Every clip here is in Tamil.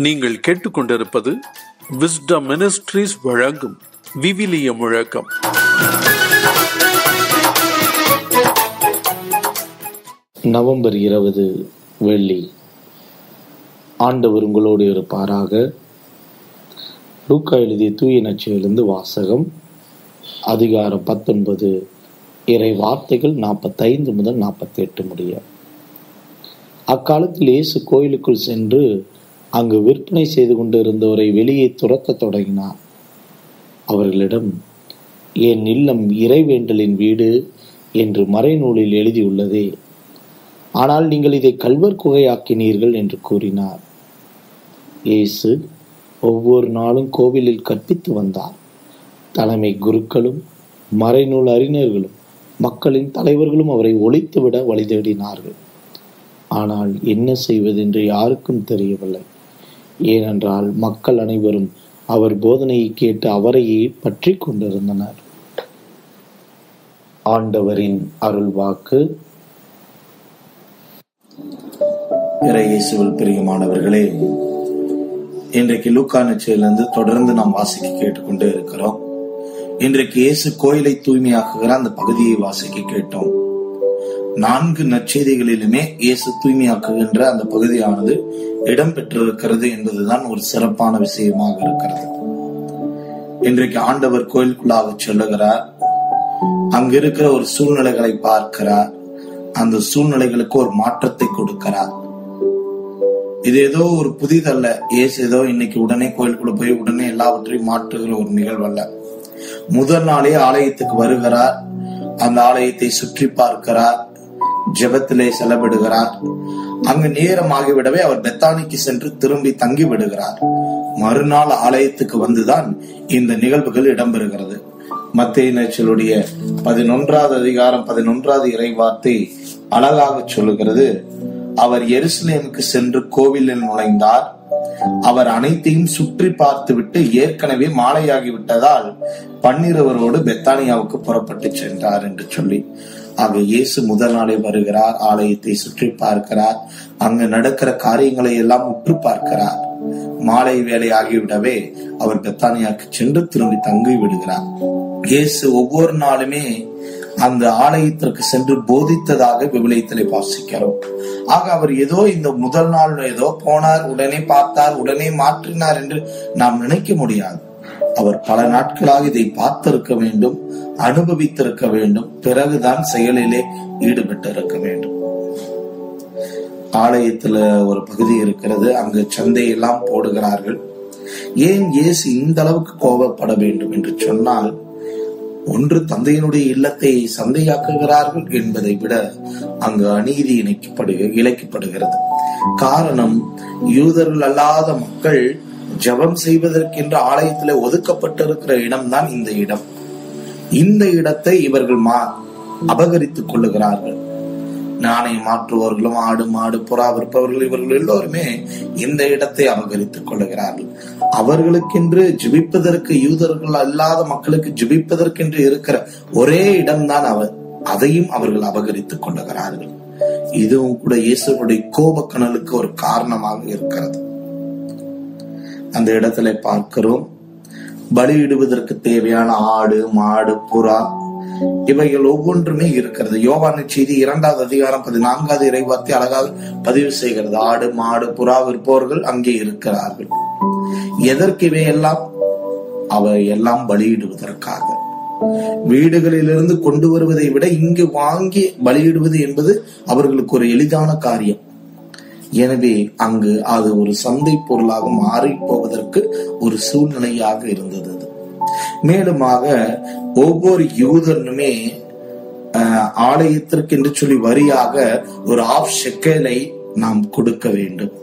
நீங்கள் கேட்டுக்கொண்டிருப்பது விஸ்டம் மினிஸ்ட்ரீஸ் வழங்கும் விவிலிய முழக்கம் நவம்பர் இருபது வெள்ளி ஆண்டவர் உங்களோடு இருப்பாராக லூக்கா எழுதிய தூய நச்சிலிருந்து வாசகம் அதிகாரம் பத்தொன்பது இறை வார்த்தைகள் நாற்பத்தைந்து முதல் நாற்பத்தி எட்டு முடிய அக்காலத்தில் இயேசு கோயிலுக்குள் சென்று அங்கு விற்பனை செய்து கொண்டிருந்தவரை வெளியே துரத்தத் தொடங்கினார் அவர்களிடம் என் இல்லம் இறைவேண்டலின் வீடு என்று மறைநூலில் எழுதியுள்ளதே ஆனால் நீங்கள் இதை கல்வர் குகையாக்கினீர்கள் என்று கூறினார் இயேசு ஒவ்வொரு நாளும் கோவிலில் கற்பித்து வந்தார் தலைமை குருக்களும் மறைநூல் அறிஞர்களும் மக்களின் தலைவர்களும் அவரை ஒழித்துவிட வழி தேடினார்கள் ஆனால் என்ன செய்வதென்று யாருக்கும் தெரியவில்லை ஏனென்றால் மக்கள் அனைவரும் அவர் போதனையை கேட்டு அவரையே பற்றி கொண்டிருந்தனர் ஆண்டவரின் அருள் வாக்கு இறை இயேசுவில் பிரியமானவர்களே இன்றைக்கு லூக்கா நச்சையிலிருந்து தொடர்ந்து நாம் வாசிக்க கேட்டுக்கொண்டே இருக்கிறோம் இன்றைக்கு இயேசு கோயிலை தூய்மையாக்குகிற அந்த பகுதியை வாசிக்க கேட்டோம் நான்கு நற்செய்திகளிலுமே இயேசு தூய்மையாக்குகின்ற அந்த பகுதியானது இடம் பெற்றிருக்கிறது என்பதுதான் ஒரு சிறப்பான விஷயமாக இருக்கிறது இன்றைக்கு ஆண்டவர் கோயிலுக்குள்ளாக செல்லுகிறார் அங்க இருக்கிற ஒரு சூழ்நிலைகளை பார்க்கிறார் அந்த சூழ்நிலைகளுக்கு ஒரு மாற்றத்தை கொடுக்கிறார் இது ஏதோ ஒரு புதிதல்ல ஏசு ஏதோ இன்னைக்கு உடனே கோயிலுக்குள்ள போய் உடனே எல்லாவற்றையும் மாற்றுகிற ஒரு நிகழ்வு அல்ல முதல் நாளே ஆலயத்துக்கு வருகிறார் அந்த ஆலயத்தை சுற்றி பார்க்கிறார் ஜெபத்திலே செலவிடுகிறார் அங்கு நேரமாகிவிடவே அவர் பெத்தானிக்கு சென்று திரும்பி தங்கி விடுகிறார் மறுநாள் ஆலயத்துக்கு வந்துதான் இந்த நிகழ்வுகள் இடம்பெறுகிறது மத்திய நேச்சலுடைய பதினொன்றாவது அதிகாரம் பதினொன்றாவது இறை வார்த்தை அழகாக சொல்லுகிறது அவர் எருசலேமுக்கு சென்று கோவிலில் நுழைந்தார் அவர் அனைத்தையும் சுற்றி பார்த்துவிட்டு ஏற்கனவே மாலையாகி விட்டதால் பன்னிரவரோடு பெத்தானியாவுக்கு புறப்பட்டு சென்றார் என்று சொல்லி ஆக இயேசு முதல் நாளே வருகிறார் ஆலயத்தை சுற்றி பார்க்கிறார் அங்கு நடக்கிற காரியங்களை எல்லாம் உற்று பார்க்கிறார் மாலை வேலை ஆகிவிடவே அவர் பெத்தானியாவுக்கு சென்று திரும்பி தங்கி விடுகிறார் இயேசு ஒவ்வொரு நாளுமே அந்த ஆலயத்திற்கு சென்று போதித்ததாக விவிலியத்திலே வாசிக்கிறோம் ஆக அவர் ஏதோ இந்த முதல் நாள் ஏதோ போனார் உடனே பார்த்தார் உடனே மாற்றினார் என்று நாம் நினைக்க முடியாது அவர் பல நாட்களாக இதை பார்த்திருக்க வேண்டும் அனுபவித்திருக்க வேண்டும் பிறகுதான் செயலிலே ஈடுபட்டு இருக்க வேண்டும் ஆலயத்துல ஒரு பகுதி இருக்கிறது அங்கு சந்தையெல்லாம் போடுகிறார்கள் ஏன் இயேசு இந்த அளவுக்கு கோபப்பட வேண்டும் என்று சொன்னால் ஒன்று தந்தையினுடைய இல்லத்தை சந்தையாக்குகிறார்கள் என்பதை விட அங்கு அநீதி இணைக்கப்படுக இழைக்கப்படுகிறது காரணம் யூதர்கள் அல்லாத மக்கள் ஜபம் செய்வதற்கென்று ஆலயத்தில் ஒதுக்கப்பட்டிருக்கிற இடம்தான் இந்த இடம் இந்த இடத்தை இவர்கள் மா அபகரித்துக் கொள்ளுகிறார்கள் நாணயம் மாற்றுபவர்களும் ஆடு மாடு புறா விற்பவர்கள் இவர்கள் எல்லோருமே இந்த இடத்தை அபகரித்துக் கொள்ளுகிறார்கள் அவர்களுக்கென்று ஜிபிப்பதற்கு யூதர்கள் அல்லாத மக்களுக்கு ஜிபிப்பதற்கென்று இருக்கிற ஒரே இடம்தான் அவர் அதையும் அவர்கள் அபகரித்துக் கொள்ளுகிறார்கள் இதுவும் கூட இயேசுடைய கோபக்கணலுக்கு ஒரு காரணமாக இருக்கிறது அந்த இடத்துல பார்க்கிறோம் பலியிடுவதற்கு தேவையான ஆடு மாடு புறா இவைகள் ஒவ்வொன்றுமே இருக்கிறது யோவான செய்தி இரண்டாவது அதிகாரம் பதினான்காவது இறைவார்த்தை அழகாக பதிவு செய்கிறது ஆடு மாடு புறா விற்பவர்கள் அங்கே இருக்கிறார்கள் எதற்கு இவையெல்லாம் அவை எல்லாம் பலியிடுவதற்காக வீடுகளிலிருந்து கொண்டு வருவதை விட இங்கு வாங்கி பலியிடுவது என்பது அவர்களுக்கு ஒரு எளிதான காரியம் எனவே அங்கு அது ஒரு சந்தை பொருளாக மாறி போவதற்கு ஒரு சூழ்நிலையாக இருந்தது அது. மேலுமாக ஒவ்வொரு யூதனுமே ஆலயத்திற்கு என்று சொல்லி வரியாக ஒரு ஆஃப் ஷெக்கலை நாம் கொடுக்க வேண்டும்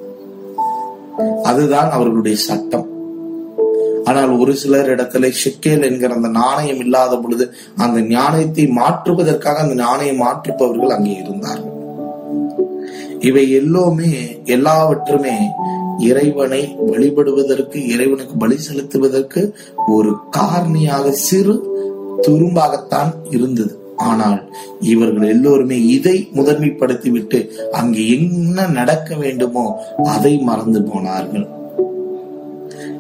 அதுதான் அவர்களுடைய சட்டம் ஆனால் ஒரு சிலர் இடத்துல ஷெக்கேல் என்கிற அந்த நாணயம் இல்லாத பொழுது அந்த ஞானத்தை மாற்றுவதற்காக அந்த நாணயம் மாற்றுப்பவர்கள் அங்கே இருந்தார்கள் இவை எல்லோருமே எல்லாவற்றுமே இறைவனை வழிபடுவதற்கு இறைவனுக்கு பலி செலுத்துவதற்கு ஒரு காரணியாக சிறு துரும்பாகத்தான் இருந்தது ஆனால் இவர்கள் எல்லோருமே இதை முதன்மைப்படுத்திவிட்டு அங்கு என்ன நடக்க வேண்டுமோ அதை மறந்து போனார்கள்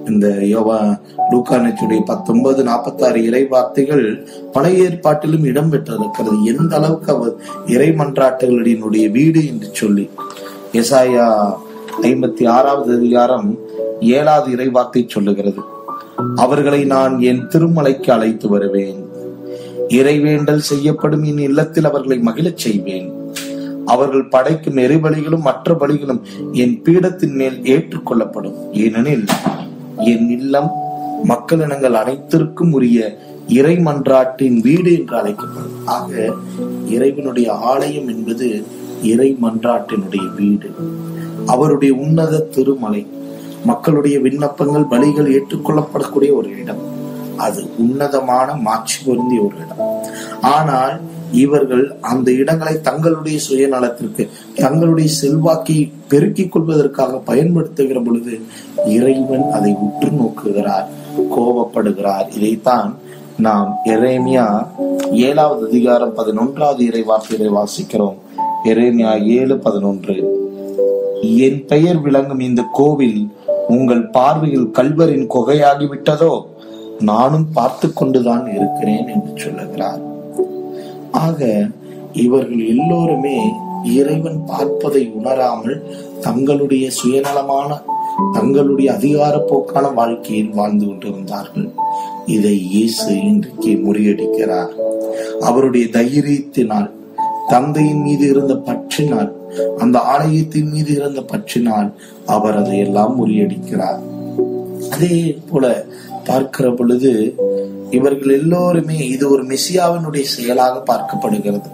இந்த யோவா லூக்கானச்சுடைய பத்தொன்பது நாற்பத்தாறு இறை வார்த்தைகள் பழைய ஏற்பாட்டிலும் இடம் பெற்றிருக்கிறது எந்த அளவுக்கு அவர் இறை மன்றாட்டுகளினுடைய வீடு என்று சொல்லி எசாயா ஐம்பத்தி ஆறாவது அதிகாரம் ஏழாவது இறை வார்த்தை சொல்லுகிறது அவர்களை நான் என் திருமலைக்கு அழைத்து வருவேன் இறைவேண்டல் செய்யப்படும் என் இல்லத்தில் அவர்களை மகிழச் செய்வேன் அவர்கள் படைக்கும் எரிபலிகளும் மற்ற பலிகளும் என் பீடத்தின் மேல் ஏற்றுக்கொள்ளப்படும் ஏனெனில் என் இல்லம் மக்கள் இனங்கள் அனைத்திற்கும் உரிய இறை மன்றாட்டின் வீடு என்று அழைக்கப்படும் ஆக இறைவனுடைய ஆலயம் என்பது இறை மன்றாட்டினுடைய வீடு அவருடைய உன்னத திருமலை மக்களுடைய விண்ணப்பங்கள் பலிகள் ஏற்றுக்கொள்ளப்படக்கூடிய ஒரு இடம் அது உன்னதமான மாட்சி பொருந்திய ஒரு இடம் ஆனால் இவர்கள் அந்த இடங்களை தங்களுடைய சுயநலத்திற்கு தங்களுடைய செல்வாக்கை பெருக்கிக் கொள்வதற்காக பயன்படுத்துகிற பொழுது இறைவன் அதை உற்று நோக்குகிறார் கோபப்படுகிறார் இதைத்தான் நாம் எரேமியா ஏழாவது அதிகாரம் பதினொன்றாவது இறை வார்த்தையை வாசிக்கிறோம் எரேமியா ஏழு பதினொன்று என் பெயர் விளங்கும் இந்த கோவில் உங்கள் பார்வையில் கல்வரின் கொகையாகி விட்டதோ நானும் பார்த்து கொண்டுதான் இருக்கிறேன் என்று சொல்லுகிறார் ஆக இவர்கள் எல்லோருமே இறைவன் பார்ப்பதை உணராமல் தங்களுடைய சுயநலமான தங்களுடைய அதிகாரப்போக்கான வாழ்க்கையில் வாழ்ந்து கொண்டிருந்தார்கள் இதை இயேசு இன்றைக்கு முறியடிக்கிறார் அவருடைய தைரியத்தினால் தந்தையின் மீது இருந்த பற்றினால் அந்த ஆலயத்தின் மீது இருந்த பற்றினால் அவர் அதையெல்லாம் முறியடிக்கிறார் அதே போல பார்க்கிற பொழுது இவர்கள் எல்லோருமே இது ஒரு மெசியாவினுடைய செயலாக பார்க்கப்படுகிறது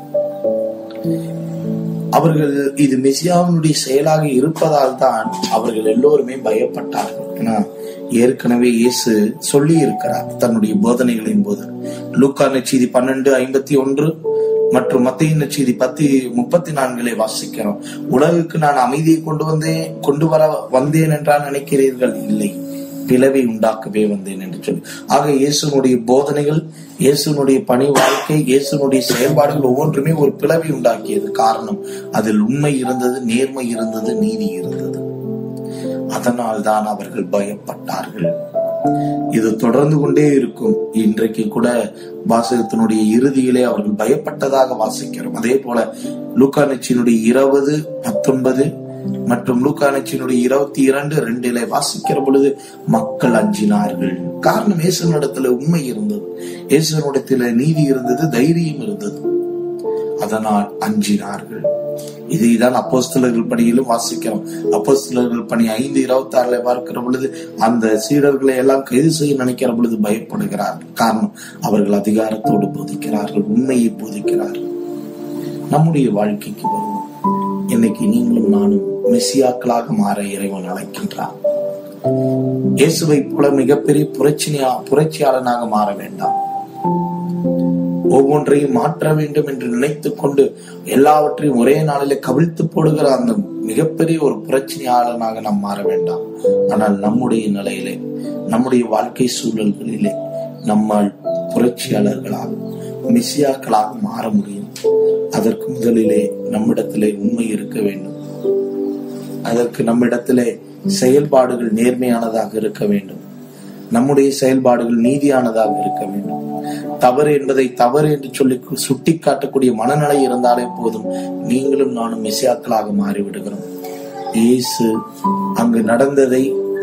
அவர்கள் இது மெசியாவினுடைய செயலாக இருப்பதால் தான் அவர்கள் எல்லோருமே பயப்பட்டார்கள் ஏன்னா ஏற்கனவே இயேசு சொல்லி இருக்கிறார் தன்னுடைய போதனைகளின் போது லூக்கா நச்சீதி பன்னெண்டு ஐம்பத்தி ஒன்று மற்றும் மத்திய நச்சீதி பத்தி முப்பத்தி நான்கிலே வாசிக்கிறோம் உலகுக்கு நான் அமைதியை கொண்டு வந்தேன் கொண்டு வர வந்தேன் என்றால் நினைக்கிறீர்கள் இல்லை பிளவை உண்டாக்கவே வந்தேன் என்று சொல்லி ஆக இயேசுனுடைய போதனைகள் இயேசுனுடைய பணி வாழ்க்கை இயேசுனுடைய செயல்பாடுகள் ஒவ்வொன்றுமே ஒரு பிளவை உண்டாக்கியது காரணம் அதில் உண்மை இருந்தது நேர்மை இருந்தது நீதி இருந்தது அதனால் தான் அவர்கள் பயப்பட்டார்கள் இது தொடர்ந்து கொண்டே இருக்கும் இன்றைக்கு கூட வாசகத்தினுடைய இறுதியிலே அவர்கள் பயப்பட்டதாக வாசிக்கிறோம் அதே போல லூக்கா நச்சினுடைய இருபது பத்தொன்பது மற்றும் லூக்கா நச்சினுடைய இருபத்தி இரண்டு ரெண்டிலே வாசிக்கிற பொழுது மக்கள் அஞ்சினார்கள் காரணம் இயேசுனிடத்துல உண்மை இருந்தது இயேசுனிடத்துல நீதி இருந்தது தைரியம் இருந்தது அதனால் அஞ்சினார்கள் இதைதான் அப்போஸ்தலர்கள் பணியிலும் வாசிக்கிறோம் அப்போஸ்தலர்கள் பணி ஐந்து இருபத்தி ஆறுல பார்க்கிற பொழுது அந்த சீடர்களை எல்லாம் கைது செய்ய நினைக்கிற பொழுது பயப்படுகிறார்கள் காரணம் அவர்கள் அதிகாரத்தோடு போதிக்கிறார்கள் உண்மையை போதிக்கிறார்கள் நம்முடைய வாழ்க்கைக்கு வருவோம் இன்னைக்கு நீங்களும் நானும் மெசியாக்களாக மாற இறைவன் அழைக்கின்றார் இயேசுவை போல மிகப்பெரிய புரட்சியா புரட்சியாளனாக மாற வேண்டாம் ஒவ்வொன்றையும் மாற்ற வேண்டும் என்று நினைத்துக் கொண்டு எல்லாவற்றையும் ஒரே நாளிலே கவிழ்த்து போடுகிற அந்த மிகப்பெரிய ஒரு புரட்சியாளனாக நாம் மாற வேண்டாம் ஆனால் நம்முடைய நிலையிலே நம்முடைய வாழ்க்கை சூழல்களிலே நம்மால் புரட்சியாளர்களாக மிசியாக்களாக மாற முடியும் அதற்கு முதலிலே நம்மிடத்திலே உண்மை இருக்க வேண்டும் அதற்கு நம்மிடத்திலே செயல்பாடுகள் நேர்மையானதாக இருக்க வேண்டும் நம்முடைய செயல்பாடுகள் நீதியானதாக இருக்க வேண்டும் தவறு என்பதை தவறு என்று சொல்லி சுட்டி காட்டக்கூடிய மனநிலை இருந்தாலே போதும் நீங்களும் நானும் மெசியாக்களாக மாறிவிடுகிறோம் இயேசு அங்கு நடந்ததை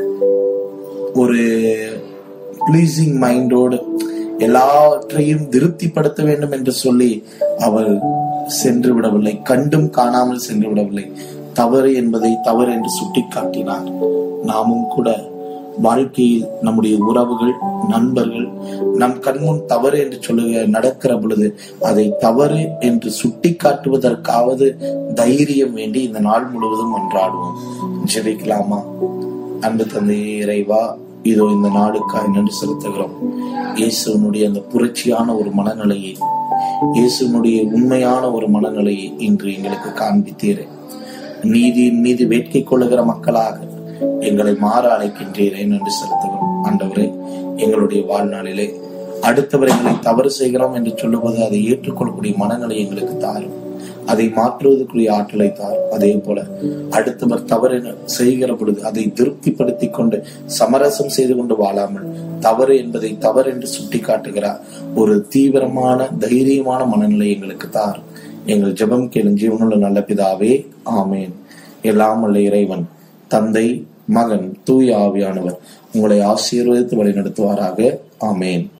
ஒரு பிளீசிங் மைண்டோடு எல்லாவற்றையும் திருப்திப்படுத்த வேண்டும் என்று சொல்லி அவர் சென்று விடவில்லை கண்டும் காணாமல் சென்று விடவில்லை தவறு என்பதை தவறு என்று சுட்டிக்காட்டினார் நாமும் கூட வாழ்க்கையில் நம்முடைய உறவுகள் நண்பர்கள் நம் கண்முன் தவறு என்று சொல்லுக நடக்கிற பொழுது அதை தவறு என்று சுட்டி காட்டுவதற்காவது தைரியம் வேண்டி இந்த நாள் முழுவதும் ஒன்றாடுவோம் ஜெபிக்கலாமா அன்பு தந்தையே இறைவா இதோ இந்த நாளுக்காய் நன்றி செலுத்துகிறோம் இயேசுனுடைய அந்த புரட்சியான ஒரு மனநிலையை இயேசுனுடைய உண்மையான ஒரு மனநிலையை இன்று எங்களுக்கு காண்பித்தீரே நீதியின் மீது வேட்கை கொள்ளுகிற மக்களாக எங்களை மாற அழைக்கின்றீரே என்று செலுத்துகிறோம் ஆண்டவரே எங்களுடைய வாழ்நாளிலே அடுத்தவர் எங்களை தவறு செய்கிறோம் என்று சொல்லுவது அதை ஏற்றுக்கொள்ளக்கூடிய மனநிலை எங்களுக்கு தாரும் அதை மாற்றுவதற்குரிய ஆற்றலை தார் அதே போல அடுத்தவர் தவறு செய்கிற பொழுது அதை திருப்திப்படுத்தி கொண்டு சமரசம் செய்து கொண்டு வாழாமல் தவறு என்பதை தவறு என்று சுட்டி காட்டுகிறார் ஒரு தீவிரமான தைரியமான மனநிலை எங்களுக்கு தார் எங்கள் ஜெபம் கேளும் ஜீவனுள்ள நல்ல பிதாவே ஆமேன் எல்லாம் உள்ள இறைவன் தந்தை மகன் தூய ஆவியானவர் உங்களை ஆசீர்வதித்து வழி நடத்துவாராக ஆமேன்